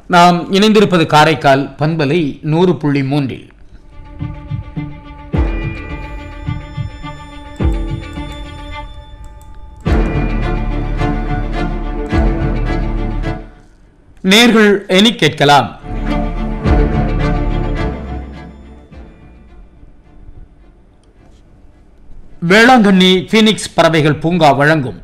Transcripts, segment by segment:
நாம் இணைந்திருப்பது காரைக்கால் பண்பலை நூறு புள்ளி மூன்றில் நேர்கள் என கேட்கலாம் வேளாங்கண்ணி பீனிக்ஸ் பறவைகள் பூங்கா வழங்கும்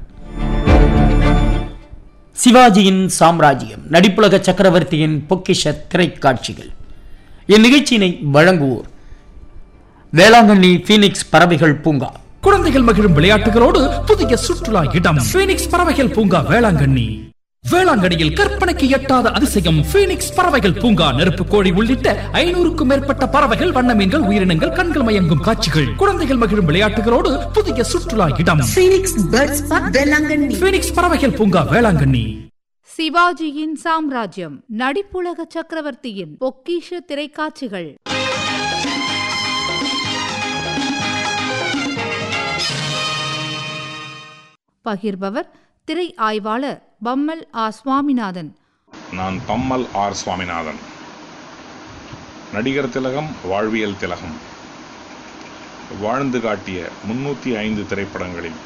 சிவாஜியின் சாம்ராஜ்யம் நடிப்புலக சக்கரவர்த்தியின் பொக்கிஷ திரைக்காட்சிகள் இந்நிகழ்ச்சியினை வழங்குவோர் வேளாங்கண்ணி பீனிக்ஸ் பறவைகள் பூங்கா குழந்தைகள் மகிழும் விளையாட்டுகளோடு புதிய சுற்றுலா இடம் பீனிக்ஸ் பறவைகள் பூங்கா வேளாங்கண்ணி வேளாங்கண்ணியில் கற்பனைக்கு எட்டாத அதிசயம் பீனிக்ஸ் பறவைகள் பூங்கா நெருப்பு கோழி உள்ளிட்ட ஐநூறுக்கும் மேற்பட்ட பறவைகள் வண்ண மீன்கள் உயிரினங்கள் கண்கள் மயங்கும் காட்சிகள் குழந்தைகள் மகிழும் விளையாட்டுகளோடு புதிய சுற்றுலா இடம் Phoenix Birds Park Velankanni Phoenix பறவைகள் பூங்கா வேளாங்கண்ணி சிவாஜியின் சாம்ராஜ்யம் நடிப்புலக சக்கரவர்த்தியின் பொக்கிஷ திரைக்காட்சிகள் பகிர்பவர் திரை ஆய்வாளர் பம்மல் ஆ சுவாமிநாதன் நான் பம்மல் ஆர் சுவாமிநாதன் நடிகர் திலகம் வாழ்வியல் திலகம் வாழ்ந்து காட்டிய முன்னூற்றி ஐந்து திரைப்படங்களில்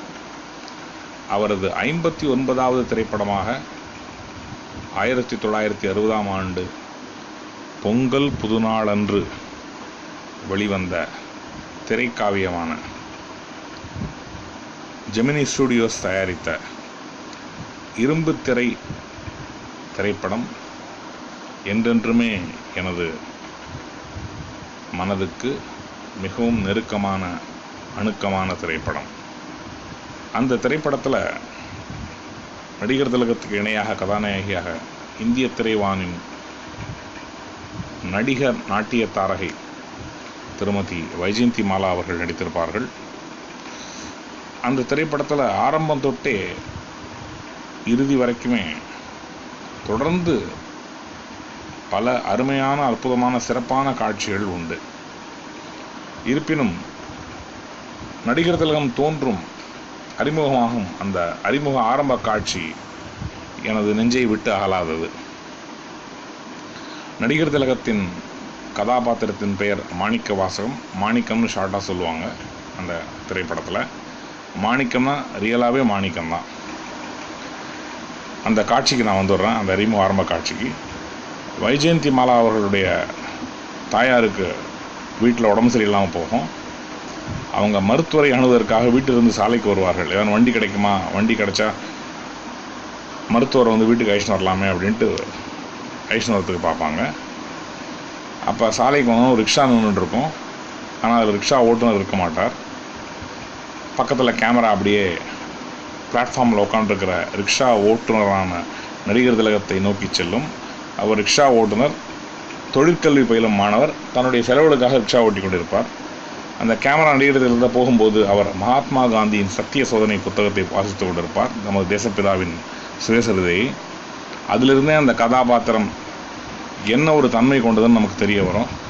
அவரது ஐம்பத்தி ஒன்பதாவது திரைப்படமாக ஆயிரத்தி தொள்ளாயிரத்தி அறுபதாம் ஆண்டு பொங்கல் புதுநாளன்று வெளிவந்த திரைக்காவியமான ஜெமினி ஸ்டூடியோஸ் தயாரித்த இரும்பு திரை திரைப்படம் என்றென்றுமே எனது மனதுக்கு மிகவும் நெருக்கமான அணுக்கமான திரைப்படம் அந்த திரைப்படத்தில் நடிகர் திலகத்துக்கு இணையாக கதாநாயகியாக இந்திய திரைவானின் நடிகர் நாட்டிய தாரகை திருமதி வைஜெயந்தி மாலா அவர்கள் நடித்திருப்பார்கள் அந்த திரைப்படத்தில் ஆரம்பம் தொட்டே இறுதி வரைக்குமே தொடர்ந்து பல அருமையான அற்புதமான சிறப்பான காட்சிகள் உண்டு இருப்பினும் நடிகர் திலகம் தோன்றும் அறிமுகமாகும் அந்த அறிமுக ஆரம்ப காட்சி எனது நெஞ்சை விட்டு அகலாதது நடிகர் திலகத்தின் கதாபாத்திரத்தின் பெயர் மாணிக்க வாசகம் மாணிக்கம்னு ஷார்ட்டாக சொல்லுவாங்க அந்த திரைப்படத்தில் மாணிக்கம்னா ரியலாகவே மாணிக்கம் தான் அந்த காட்சிக்கு நான் வந்துடுறேன் அந்த அறிமுக ஆரம்ப காட்சிக்கு வைஜெயந்தி மாலா அவர்களுடைய தாயாருக்கு வீட்டில் உடம்பு சரியில்லாமல் போகும் அவங்க மருத்துவரை அணுவதற்காக வீட்டிலிருந்து சாலைக்கு வருவார்கள் ஏதாவது வண்டி கிடைக்குமா வண்டி கிடைச்சா மருத்துவரை வந்து வீட்டுக்கு அழைச்சிட்டு வரலாமே அப்படின்ட்டு அழைச்சிட்டு வரத்துக்கு பார்ப்பாங்க அப்போ சாலைக்கு வந்து ஒரு ரிக்ஷா நின்றுட்டு இருக்கும் ஆனால் அதில் ரிக்ஷா ஓட்டுநர் இருக்க மாட்டார் பக்கத்தில் கேமரா அப்படியே பிளாட்ஃபார்மில் உட்காந்துருக்கிற ரிக்ஷா ஓட்டுநரான நடிகர் திலகத்தை நோக்கி செல்லும் அவர் ரிக்ஷா ஓட்டுநர் தொழிற்கல்வி பயிலும் மாணவர் தன்னுடைய செலவுகளுக்காக ரிக்ஷா ஓட்டி கொண்டிருப்பார் அந்த கேமரா நடிகர் திலகத்தில் போகும்போது அவர் மகாத்மா காந்தியின் சத்திய சோதனை புத்தகத்தை வாசித்து கொண்டிருப்பார் நமது தேசப்பிதாவின் சுயசரிதையை அதிலிருந்தே அந்த கதாபாத்திரம் என்ன ஒரு தன்மை கொண்டதுன்னு நமக்கு தெரிய வரும்